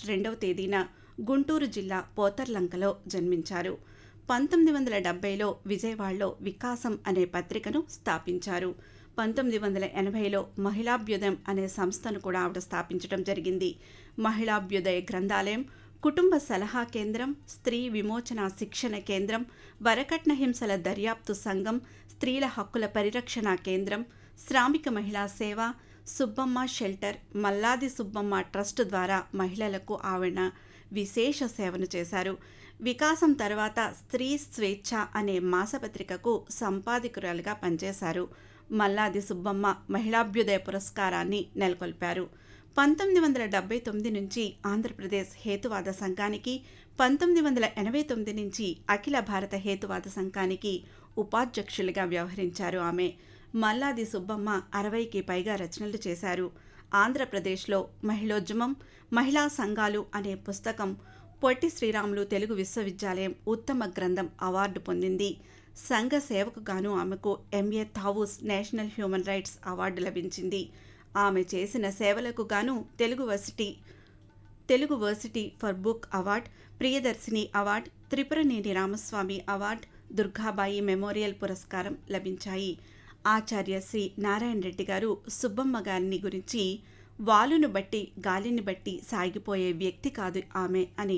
August రెండవ తేదీన గుంటూరు జిల్లా పోతర్లంకలో జన్మించారు పంతొమ్మిది వందల డెబ్బైలో విజయవాడలో వికాసం అనే పత్రికను స్థాపించారు పంతొమ్మిది వందల ఎనభైలో మహిళాభ్యుదయం అనే సంస్థను కూడా ఆవిడ స్థాపించడం జరిగింది మహిళాభ్యుదయ గ్రంథాలయం కుటుంబ సలహా కేంద్రం స్త్రీ విమోచన శిక్షణ కేంద్రం వరకట్న హింసల దర్యాప్తు సంఘం స్త్రీల హక్కుల పరిరక్షణ కేంద్రం శ్రామిక మహిళా సేవ సుబ్బమ్మ షెల్టర్ మల్లాది సుబ్బమ్మ ట్రస్ట్ ద్వారా మహిళలకు ఆవిడ విశేష సేవను చేశారు వికాసం తర్వాత స్త్రీ స్వేచ్ఛ అనే మాసపత్రికకు సంపాదకురాలుగా పనిచేశారు మల్లాది సుబ్బమ్మ మహిళాభ్యుదయ పురస్కారాన్ని నెలకొల్పారు పంతొమ్మిది వందల డెబ్బై తొమ్మిది నుంచి ఆంధ్రప్రదేశ్ హేతువాద సంఘానికి పంతొమ్మిది వందల ఎనభై తొమ్మిది నుంచి అఖిల భారత హేతువాద సంఘానికి ఉపాధ్యక్షులుగా వ్యవహరించారు ఆమె మల్లాది సుబ్బమ్మ అరవైకి పైగా రచనలు చేశారు ఆంధ్రప్రదేశ్లో మహిళోద్యమం మహిళా సంఘాలు అనే పుస్తకం పొట్టి శ్రీరాములు తెలుగు విశ్వవిద్యాలయం ఉత్తమ గ్రంథం అవార్డు పొందింది సంఘ సేవకు గాను ఆమెకు ఎంఏ థావూస్ నేషనల్ హ్యూమన్ రైట్స్ అవార్డు లభించింది ఆమె చేసిన సేవలకు గాను Telugu varsity Telugu varsity for book award Priyadarshini award Tripuraneni Ramaswamy award Durgabai memorial పురస్కారం లభించాయి ఆచార్య శ్రీ నారాయణ రెడ్డి గారు సుబ్బమ్మ గారిని గురించి వాలును బట్టి గాలిని బట్టి సాగిపోయే వ్యక్తి కాదు ఆమె అని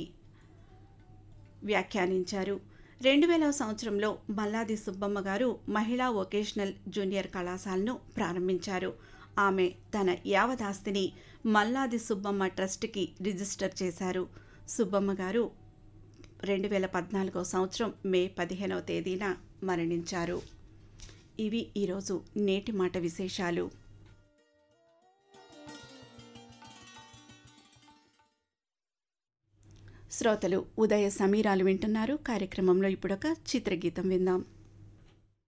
వ్యాఖ్యానించారు రెండు వేల సంవత్సరంలో మల్లాది సుబ్బమ్మ గారు మహిళా వొకేషనల్ జూనియర్ కళాశాలను ప్రారంభించారు ఆమె తన యావదాస్తిని మల్లాది సుబ్బమ్మ ట్రస్ట్కి రిజిస్టర్ చేశారు సుబ్బమ్మ గారు రెండు వేల పద్నాలుగో సంవత్సరం మే పదిహేనవ తేదీన మరణించారు ఇవి ఈరోజు నేటి మాట విశేషాలు శ్రోతలు ఉదయ సమీరాలు వింటున్నారు కార్యక్రమంలో ఇప్పుడొక చిత్రగీతం విందాం